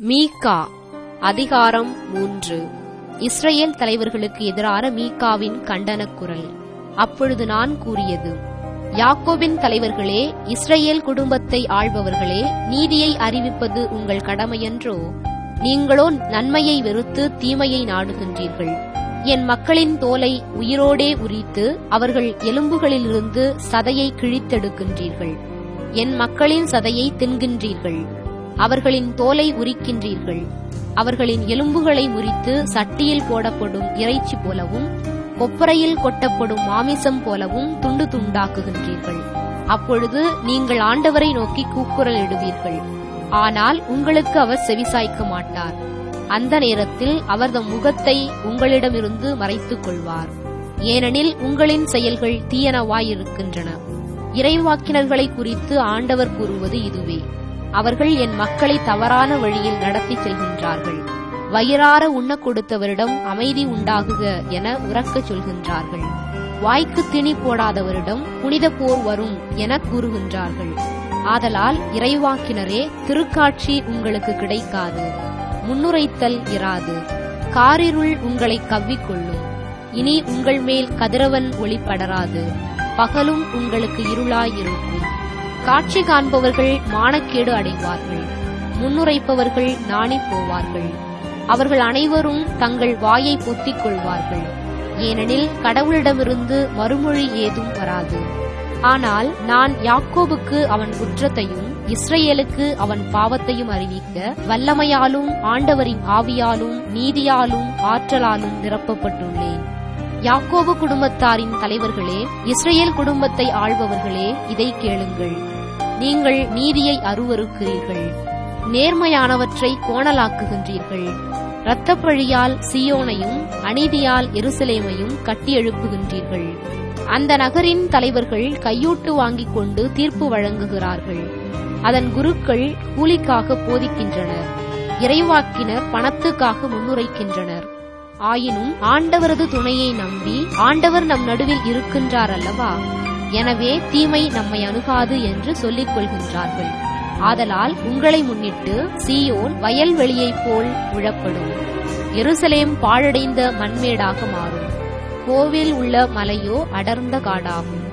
மீகா அதிகாரம் மூன்று இஸ்ரேல் தலைவர்களுக்கு எதிரான மீகாவின் கண்டனக் குரல் அப்பொழுது நான் கூறியது யாக்கோபின் தலைவர்களே இஸ்ரேல் குடும்பத்தை ஆள்பவர்களே நீதியை அறிவிப்பது உங்கள் கடமையன்றோ நீங்களோ நன்மையை வெறுத்து தீமையை நாடுகின்றீர்கள் என் மக்களின் தோலை உயிரோடே உரித்து அவர்கள் எலும்புகளிலிருந்து சதையை கிழித்தெடுக்கின்றீர்கள் என் மக்களின் சதையை தின்கின்றீர்கள் அவர்களின் தோலை உரிக்கின்றீர்கள் அவர்களின் எலும்புகளை முறித்து சட்டியில் போடப்படும் இறைச்சி போலவும் கொப்பரையில் கொட்டப்படும் மாமிசம் போலவும் துண்டு துண்டாக்குகின்றீர்கள் அப்பொழுது நீங்கள் ஆண்டவரை நோக்கி கூக்குரல் இடுவீர்கள் ஆனால் உங்களுக்கு அவர் செவிசாய்க்க மாட்டார் அந்த நேரத்தில் அவர் தம் முகத்தை உங்களிடமிருந்து மறைத்துக் கொள்வார் ஏனெனில் உங்களின் செயல்கள் தீயனவாயிருக்கின்றன இறைவாக்கினர்களை குறித்து ஆண்டவர் கூறுவது இதுவே அவர்கள் என் மக்களை தவறான வழியில் நடத்தி செல்கின்றார்கள் வயிறார உண்ணக் கொடுத்தவரிடம் அமைதி உண்டாகுக என உறக்கச் சொல்கின்றார்கள் வாய்க்கு திணி போடாதவரிடம் புனித போர் வரும் என கூறுகின்றார்கள் ஆதலால் இறைவாக்கினரே திருக்காட்சி உங்களுக்கு கிடைக்காது முன்னுரைத்தல் இராது காரிருள் உங்களை கவ்விக்கொள்ளும் இனி உங்கள் மேல் கதிரவன் ஒளி படராது பகலும் உங்களுக்கு இருளாயிருக்கும் காட்சி காண்பவர்கள் மானக்கேடு அடைவார்கள் முன்னுரைப்பவர்கள் நாணி போவார்கள் அவர்கள் அனைவரும் தங்கள் வாயை பொத்திக் கொள்வார்கள் ஏனெனில் கடவுளிடமிருந்து மறுமொழி ஏதும் வராது ஆனால் நான் யாக்கோபுக்கு அவன் குற்றத்தையும் இஸ்ரேலுக்கு அவன் பாவத்தையும் அறிவிக்க வல்லமையாலும் ஆண்டவரின் ஆவியாலும் நீதியாலும் ஆற்றலாலும் நிரப்பப்பட்டுள்ளேன் யாக்கோபு குடும்பத்தாரின் தலைவர்களே இஸ்ரேல் குடும்பத்தை ஆள்பவர்களே இதை கேளுங்கள் நீங்கள் நீதியை அருவருக்கிறீர்கள் நேர்மையானவற்றை கோணலாக்குகின்றீர்கள் இரத்தப்பழியால் சியோனையும் அநீதியால் எருசலேமையும் கட்டி எழுப்புகின்றீர்கள் அந்த நகரின் தலைவர்கள் கையூட்டு வாங்கிக் கொண்டு தீர்ப்பு வழங்குகிறார்கள் அதன் குருக்கள் கூலிக்காக போதிக்கின்றனர் இறைவாக்கினர் பணத்துக்காக முன்னுரைக்கின்றனர் ஆயினும் ஆண்டவரது துணையை நம்பி ஆண்டவர் நம் நடுவில் இருக்கின்றார் அல்லவா எனவே தீமை நம்மை அணுகாது என்று சொல்லிக் கொள்கின்றார்கள் ஆதலால் உங்களை முன்னிட்டு சீயோன் வயல்வெளியைப் போல் உழப்படும் எருசலேம் பாழடைந்த மண்மேடாக மாறும் கோவில் உள்ள மலையோ அடர்ந்த காடாகும்